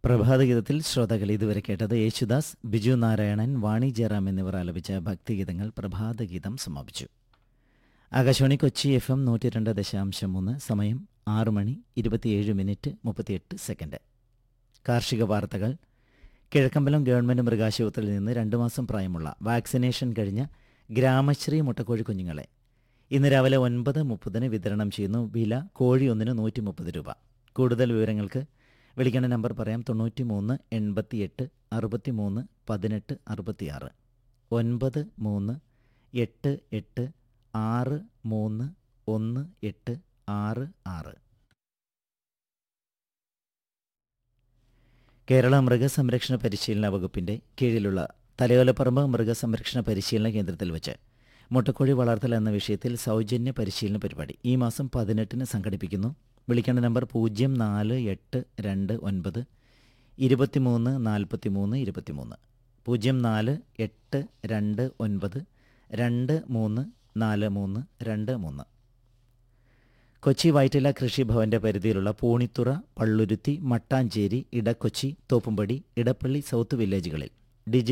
പ്രഭാതഗീതത്തിൽ ശ്രോതാക്കൾ ഇതുവരെ കേട്ടത് യേശുദാസ് ബിജു നാരായണൻ വാണി ജയറാം എന്നിവർ ആലപിച്ച ഭക്തിഗീതങ്ങൾ പ്രഭാതഗീതം സമാപിച്ചു ആകാശവാണി കൊച്ചി എഫ് എം നൂറ്റി രണ്ട് ദശാംശം മൂന്ന് സമയം ആറ് മണി ഇരുപത്തിയേഴ് മിനിറ്റ് മുപ്പത്തിയെട്ട് സെക്കൻഡ് കാർഷിക വാർത്തകൾ കിഴക്കമ്പലം ഗവൺമെൻറ് മൃഗാശുപത്രിയിൽ നിന്ന് രണ്ട് മാസം പ്രായമുള്ള വാക്സിനേഷൻ കഴിഞ്ഞ ഗ്രാമശ്രീ മുട്ടക്കോഴി കുഞ്ഞുങ്ങളെ ഇന്ന് രാവിലെ ഒൻപത് മുപ്പതിന് വിതരണം ചെയ്യുന്നു വില കോഴി ഒന്നിന് നൂറ്റി മുപ്പത് രൂപ കൂടുതൽ വിവരങ്ങൾക്ക് വിളിക്കേണ്ട നമ്പർ പറയാം തൊണ്ണൂറ്റി മൂന്ന് എൺപത്തിയെട്ട് അറുപത്തി മൂന്ന് പതിനെട്ട് അറുപത്തിയാറ് ഒൻപത് മൂന്ന് എട്ട് എട്ട് ആറ് മൂന്ന് ഒന്ന് എട്ട് ആറ് ആറ് കേരള മൃഗസംരക്ഷണ പരിശീലന വകുപ്പിൻ്റെ കീഴിലുള്ള തലയോലപ്പറമ്പ് മൃഗസംരക്ഷണ പരിശീലന കേന്ദ്രത്തിൽ വെച്ച് മുട്ടക്കോഴി വളർത്തൽ എന്ന വിഷയത്തിൽ സൗജന്യ പരിശീലന പരിപാടി ഈ മാസം പതിനെട്ടിന് സംഘടിപ്പിക്കുന്നു വിളിക്കേണ്ട നമ്പർ പൂജ്യം നാല് എട്ട് രണ്ട് ഒൻപത് ഇരുപത്തിമൂന്ന് നാൽപ്പത്തി മൂന്ന് ഇരുപത്തിമൂന്ന് പൂജ്യം നാല് എട്ട് രണ്ട് ഒൻപത് രണ്ട് മൂന്ന് നാല് മൂന്ന് രണ്ട് മൂന്ന് കൊച്ചി വൈറ്റില കൃഷിഭവന്റെ പരിധിയിലുള്ള പൂണിത്തുറ പള്ളുരുത്തി മട്ടാഞ്ചേരി ഇടക്കൊച്ചി തോപ്പുംപടി ഇടപ്പള്ളി സൗത്ത് വില്ലേജുകളിൽ ഡിജി